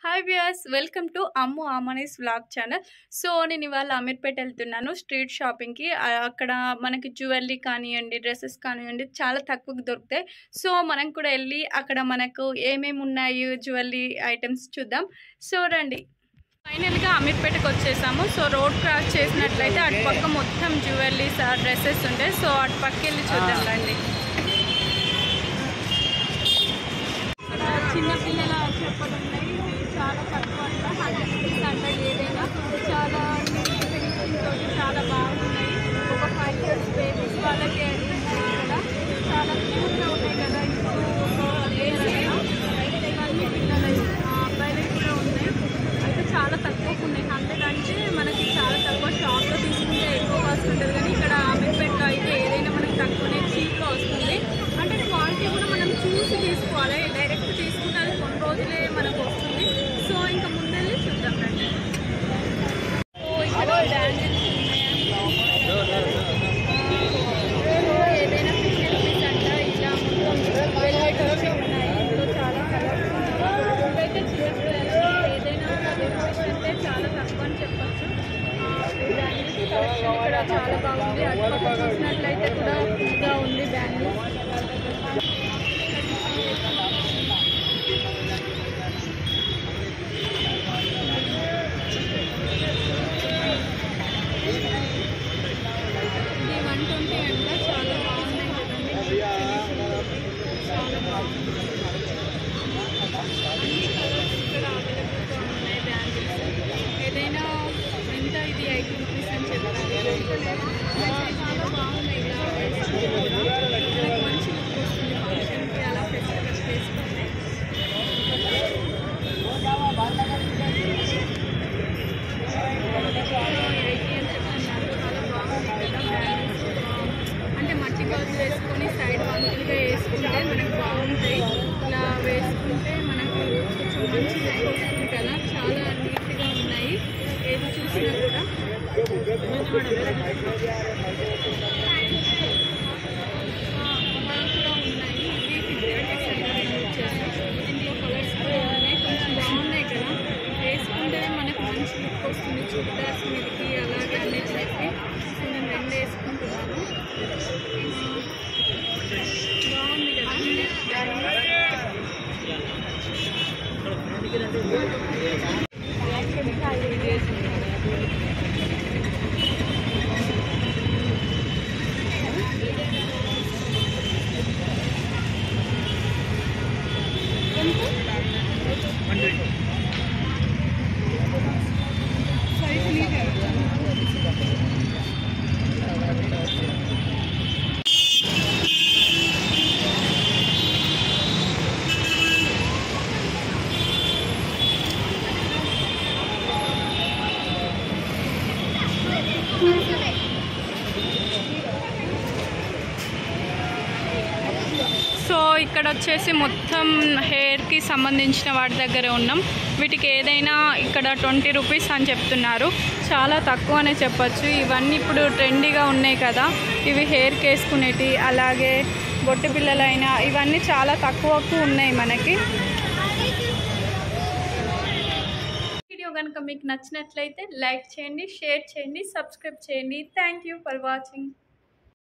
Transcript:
hi viewers welcome to Ammu Amani's vlog channel so నేను ఇవాళ అమీర్పేట వెళ్తున్నాను స్ట్రీట్ షాపింగ్కి ఆ, అక్కడ మనకి జ్యువెలరీ కానివ్వండి డ్రెస్సెస్ కానివ్వండి చాలా తక్కువకి దొరుకుతాయి సో మనం కూడా వెళ్ళి అక్కడ మనకు ఏమేమి ఉన్నాయి జ్యువెలరీ ఐటమ్స్ చూద్దాం సో రండి ఫైనల్గా అమీర్పేటకి వచ్చేసాము సో రోడ్ క్రాస్ చేసినట్లయితే అటుపక్క మొత్తం జ్యువెలరీస్ డ్రెస్సెస్ ఉంటాయి సో అటుపక్క వెళ్ళి చూద్దాం రండి ఇక్కడ చిన్న పిల్లల చెప్పలు ఉన్నాయి ఇవి చాలా తక్కువ అంట హండ్రెడ్ రూపీస్ అంట ఏదైనా చాలా ఫినిషింగ్ తోటి చాలా బాగున్నాయి ఒక ఫైవ్ ఇయర్స్ బేబీస్ వాళ్ళకి అవి ఉన్నాయి ఇక్కడ చాలా క్యూట్గా ఉన్నాయి కదా ఇప్పుడు ఏజ్ ఇవన్నీ పిల్లలు అబ్బాయిలకి కూడా ఉన్నాయి అయితే చాలా తక్కువకు ఉన్నాయి హండ్రెడ్ అంటే మనకి చాలా తక్కువ షాప్లో తీసుకుంటే ఎక్కువ కాస్ట్ ఉంటుంది కానీ ఇక్కడ అమీర్పేటలో అయితే ఏదైనా మనకి తక్కువనే చీప్గా వస్తుంది అంటే క్వాలిటీ కూడా మనం చూసి తీసుకోవాలి డైరెక్ట్ తీసుకుంటే అది కొన్ని రోజులే మనకు వస్తుంది సో ఇంకా ముందెళ్ళి చూద్దాం రండి సో ఇక్కడ బ్యాంగిల్స్ ఏదైనా ఫిఫ్టీ రూపీస్ అంట ఇలా మొత్తం వెల్వెట్ వచ్చి ఉన్నాయి ఇందులో చాలా కలర్స్ ఉన్నాయి ఇవైతే చిన్న పిల్లలకి ఏదైనా పది రూపీస్ అంటే చాలా తక్కువ అని చెప్పొచ్చు బ్యాంగిల్స్ కలెక్షన్ ఇక్కడ చాలా బాగుంది అటుపక్క చూసినట్లయితే కూడా ఫుల్గా ఉంది బ్యాంగిల్స్ ఇది వన్ ట్వంటీ అంట చాలా బాగున్నాయి కదండి ఫినిషింగ్ చాలా బాగుంది అన్ని కలర్స్ ఇక్కడ అవైలబుల్గా ఉన్నాయి బ్యాంగిల్స్ ఏదైనా ఎంత ఇది ఎయిటీ రూపీస్ అని చెప్పారు చాలా బాగున్నాయి ఇలా వేసుకుంటే కూడా మనకి మంచి లుక్ వస్తుంది ఫంక్షన్కి అలా ఫెస్టివల్స్ వేసుకుంటే ఎయిటీ అని చెప్తున్నారు చాలా బాగుంది కదా బ్యాంగిల్స్ అంటే మట్టి గాజు వేసుకొని సైడ్ వంతులుగా వేసుకుంటే మనకు బాగుంటాయి ఇలా వేసుకుంటే మనకు కొంచెం మంచి లుక్ వస్తుంది కదా చాలా నీట్గా ఉన్నాయి ఏది చూసినా కూడా కూడా ఉన్నాయి ఇది ఫిఫ్టీ రూపీస్ అయినా వచ్చేసి ఇందులో కలర్స్ కూడా ఉన్నాయి కొంచెం బాగున్నాయి కదా వేసుకుంటే మనకు మంచి లుక్ వస్తుంది చుడిదార్స్ మీదకి అలాగే అన్నిటికి సో నేను రెండు వేసుకుంటున్నాను బాగుంది కదా సో ఇక్కడ వచ్చేసి మొత్తం హెయిర్కి సంబంధించిన వాటి దగ్గర ఉన్నాం వీటికి ఏదైనా ఇక్కడ ట్వంటీ రూపీస్ అని చెప్తున్నారు చాలా తక్కువ అనే చెప్పొచ్చు ఇవన్నీ ఇప్పుడు ట్రెండీగా ఉన్నాయి కదా ఇవి హెయిర్కి వేసుకునేటి అలాగే బొట్టు పిల్లలైనా ఇవన్నీ చాలా తక్కువకు ఉన్నాయి మనకి వీడియో కనుక మీకు నచ్చినట్లయితే లైక్ చేయండి షేర్ చేయండి సబ్స్క్రైబ్ చేయండి థ్యాంక్ యూ ఫర్ వాచింగ్